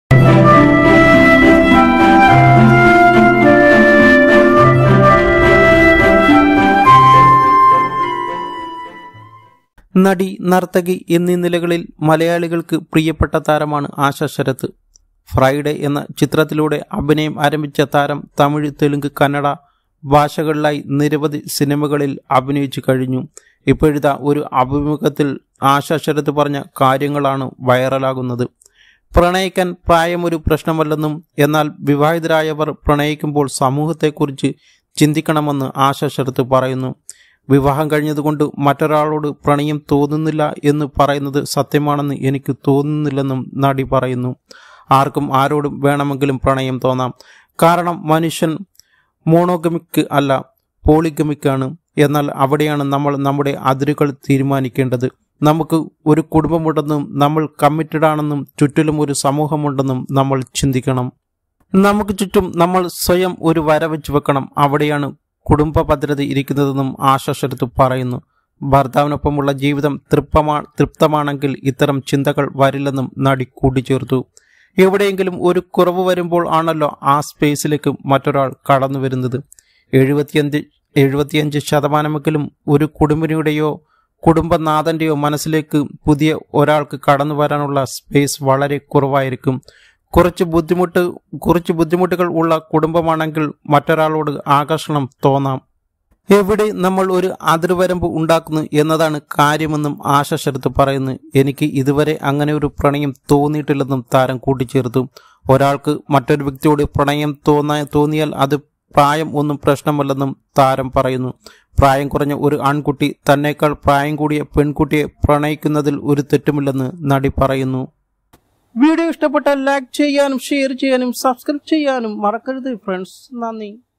നടി നർത്തകി എന്നീ നിലകളിൽ മലയാളികൾക്ക് പ്രിയപ്പെട്ട താരമാണ് ആശ ശരത്ത് ഫ്രൈഡേ എന്ന ചിത്രത്തിലൂടെ അഭിനയം ആരംഭിച്ച താരം തമിഴ് തെലുങ്ക് കന്നഡ ഭാഷകളിലായി നിരവധി സിനിമകളിൽ അഭിനയിച്ചു കഴിഞ്ഞു ഇപ്പോഴിതാ ഒരു അഭിമുഖത്തിൽ ആശ ശരത്ത് പറഞ്ഞ കാര്യങ്ങളാണ് വൈറലാകുന്നത് പ്രണയിക്കാൻ പ്രായമൊരു പ്രശ്നമല്ലെന്നും എന്നാൽ വിവാഹിതരായവർ പ്രണയിക്കുമ്പോൾ സമൂഹത്തെക്കുറിച്ച് ചിന്തിക്കണമെന്ന് ആശ ശരത്ത് പറയുന്നു വിവാഹം കഴിഞ്ഞതുകൊണ്ട് മറ്റൊരാളോട് പ്രണയം തോന്നുന്നില്ല എന്ന് പറയുന്നത് സത്യമാണെന്ന് എനിക്ക് തോന്നുന്നില്ലെന്നും നടി പറയുന്നു ആർക്കും ആരോടും വേണമെങ്കിലും പ്രണയം തോന്നാം കാരണം മനുഷ്യൻ മോണോഗമിക് അല്ല പോളിഗമിക്കാണ് എന്നാൽ അവിടെയാണ് നമ്മൾ നമ്മുടെ അതിരുകൾ തീരുമാനിക്കേണ്ടത് നമുക്ക് ഒരു കുടുംബമുണ്ടെന്നും നമ്മൾ കമ്മിറ്റഡ് ആണെന്നും ചുറ്റിലും ഒരു സമൂഹമുണ്ടെന്നും നമ്മൾ ചിന്തിക്കണം നമുക്ക് ചുറ്റും നമ്മൾ സ്വയം ഒരു വര വെച്ച് വെക്കണം അവിടെയാണ് കുടുംബ ഭദ്രത ഇരിക്കുന്നതെന്നും ആശാശരത്ത് പറയുന്നു ഭർത്താവിനൊപ്പമുള്ള ജീവിതം തൃപ്തമാ തൃപ്തമാണെങ്കിൽ ഇത്തരം ചിന്തകൾ വരില്ലെന്നും നടി കൂട്ടിച്ചേർത്തു എവിടെയെങ്കിലും ഒരു കുറവ് വരുമ്പോൾ ആണല്ലോ ആ സ്പേസിലേക്ക് മറ്റൊരാൾ കടന്നു വരുന്നത് എഴുപത്തിയഞ്ച് എഴുപത്തിയഞ്ച് ശതമാനമെങ്കിലും ഒരു കുടുംബിനിയുടെയോ കുടുംബനാഥന്റെയോ മനസ്സിലേക്ക് പുതിയ ഒരാൾക്ക് കടന്നു വരാനുള്ള സ്പേസ് വളരെ കുറവായിരിക്കും കുറച്ച് ബുദ്ധിമുട്ട് കുറച്ച് ബുദ്ധിമുട്ടുകൾ ഉള്ള കുടുംബമാണെങ്കിൽ മറ്റൊരാളോട് ആകർഷണം തോന്നാം എവിടെ നമ്മൾ ഒരു അതിർവരമ്പ് ഉണ്ടാക്കുന്നു എന്നതാണ് കാര്യമെന്നും ആശ ശരത്ത് പറയുന്നു എനിക്ക് ഇതുവരെ അങ്ങനെ ഒരു പ്രണയം തോന്നിയിട്ടില്ലെന്നും താരം കൂട്ടിച്ചേർത്തു ഒരാൾക്ക് മറ്റൊരു വ്യക്തിയോട് പ്രണയം തോന്നാ തോന്നിയാൽ അത് പ്രായം ഒന്നും പ്രശ്നമല്ലെന്നും താരം പറയുന്നു പ്രായം കുറഞ്ഞ ഒരു ആൺകുട്ടി തന്നേക്കാൾ പ്രായം കൂടിയ പെൺകുട്ടിയെ പ്രണയിക്കുന്നതിൽ ഒരു തെറ്റുമില്ലെന്ന് നടി പറയുന്നു വീഡിയോ ഇഷ്ടപ്പെട്ടാൽ ലൈക്ക് ചെയ്യാനും ഷെയർ ചെയ്യാനും സബ്സ്ക്രൈബ് ചെയ്യാനും മറക്കരുത് ഫ്രണ്ട്സ് നന്ദി